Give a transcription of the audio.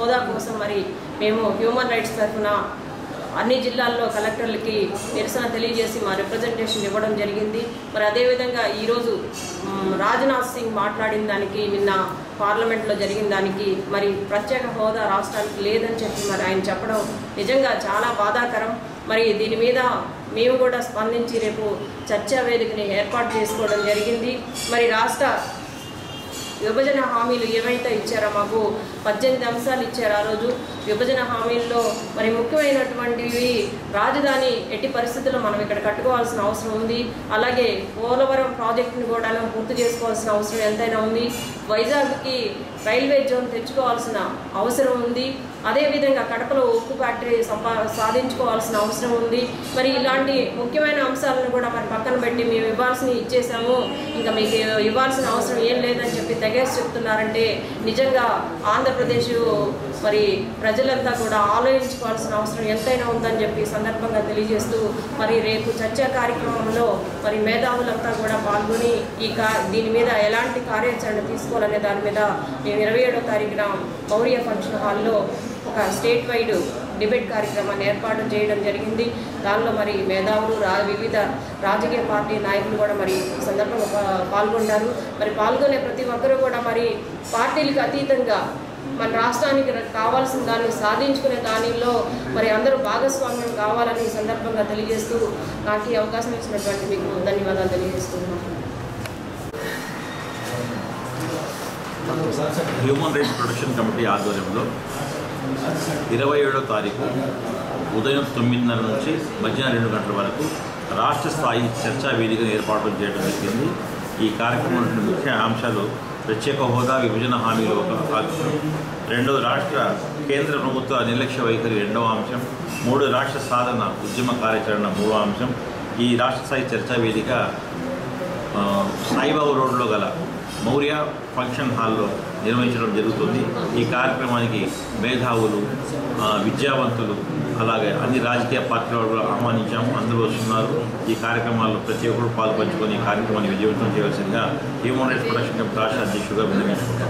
హోదా కోసం మరి మేము హ్యూమన్ రైట్స్ తరఫున అన్ని జిల్లాల్లో కలెక్టర్లకి నిరసన తెలియజేసి మా రిప్రజెంటేషన్ ఇవ్వడం జరిగింది మరి అదేవిధంగా ఈరోజు మ్, రాజ్నాథ్ సింగ్ మాట్లాడిన దానికి నిన్న పార్లమెంట్లో జరిగిన దానికి మరి ప్రత్యేక హోదా రాష్ట్రానికి లేదని చెప్పి మరి ఆయన చెప్పడం నిజంగా చాలా బాధాకరం మరి దీని మీద మేము కూడా స్పందించి రేపు చర్చా వేదికని ఏర్పాటు చేసుకోవడం జరిగింది మరి రాష్ట్ర విభజన హామీలు ఏవైతే ఇచ్చారో మాకు పద్దెనిమిది అంశాలు ఇచ్చారు ఆ రోజు విభజన హామీల్లో మరి ముఖ్యమైనటువంటివి రాజధాని ఎట్టి పరిస్థితుల్లో మనం ఇక్కడ కట్టుకోవాల్సిన అవసరం ఉంది అలాగే పోలవరం ప్రాజెక్టుని కూడా పూర్తి చేసుకోవాల్సిన అవసరం ఎంతైనా ఉంది వైజాగ్కి రైల్వే జోన్ తెచ్చుకోవాల్సిన అవసరం ఉంది అదేవిధంగా కడపలో ఉక్కు ఫ్యాక్టరీ సంపా సాధించుకోవాల్సిన అవసరం ఉంది మరి ఇలాంటి ముఖ్యమైన అంశాలను కూడా మరి పక్కన పెట్టి మేము ఇవ్వాల్సినవి ఇచ్చేసాము ఇంకా మీకు ఇవ్వాల్సిన అవసరం ఏం లేదని చెప్పి తెగేసి చెప్తున్నారంటే నిజంగా ఆంధ్రప్రదేశ్ మరి ప్రజలంతా కూడా ఆలోచించుకోవాల్సిన అవసరం ఎంతైనా ఉందని చెప్పి ఈ సందర్భంగా తెలియజేస్తూ మరి రేపు చర్చా కార్యక్రమంలో మరి మేధావులంతా కూడా పాల్గొని ఈ కా దీని మీద ఎలాంటి కార్యాచరణ తీసుకోవాలనే దాని మీద మేము ఇరవై ఏడో తారీఖున మౌర్య ఫంక్షన్ హాల్లో ఒక స్టేట్ వైడ్ డిబేట్ కార్యక్రమాన్ని ఏర్పాటు చేయడం జరిగింది దానిలో మరి మేధావులు రా వివిధ రాజకీయ పార్టీ నాయకులు కూడా మరి ఈ సందర్భంగా పా- పాల్గొంటారు మరి పాల్గొనే ప్రతి ఒక్కరూ కూడా మరి పార్టీలకు అతీతంగా మన రాష్ట్రానికి ర- కావాల్సిన దాన్ని సాధించుకునే దానిలో మరి అందరూ భాగస్వామ్యం కావాలని ఈ సందర్భంగా తెలియజేస్తూ నాకు ఈ అవకాశం ఇచ్చినటువంటి మీకు ధన్యవాదాలు తెలియజేస్తున్నాను హ్యూమన్ రైట్స్ ప్రొటెక్షన్ కమిటీ ఆధ్వర్యంలో ఇరవై ఏడో తారీఖు ఉదయం తొమ్మిదిన్నర నుంచి మధ్యాహ్నం రెండు గంటల వరకు రాష్ట్ర స్థాయి చర్చా వేదికను ఏర్పాటు చేయడం జరిగింది ఈ కార్యక్రమంలోని ముఖ్య అంశాలు ప్రత్యేక హోదా విభజన హామీలు ఒక అంశం రెండవ రాష్ట్ర కేంద్ర ప్రభుత్వ నిర్లక్ష్య వైఖరి రెండవ అంశం మూడు రాష్ట్ర సాధన ఉద్యమ కార్యాచరణ మూడో అంశం ఈ రాష్ట్ర స్థాయి చర్చా వేదిక ఆ, సాయిబాబు రోడ్లో గల మౌర్య ఫంక్షన్ హాల్లో నిర్వహించడం జరుగుతుంది ఈ కార్యక్రమానికి మేధావులు ఆ, విద్యావంతులు అలాగే అన్ని రాజకీయ పార్టీల వాళ్ళు ఆహ్వానించాము అందరూ వస్తున్నారు ఈ కార్యక్రమాల్లో ప్రతి ఒక్కరు పాల్పంచుకొని ఈ కార్యక్రమాన్ని విజయవంతం చేయవలసిందిగా హ్యూమన్ రైట్స్ ప్రొటెక్షన్ కమిటీ రాష్ట్ర అధ్యక్షుడిగా విన్నవించుకుంటున్నాను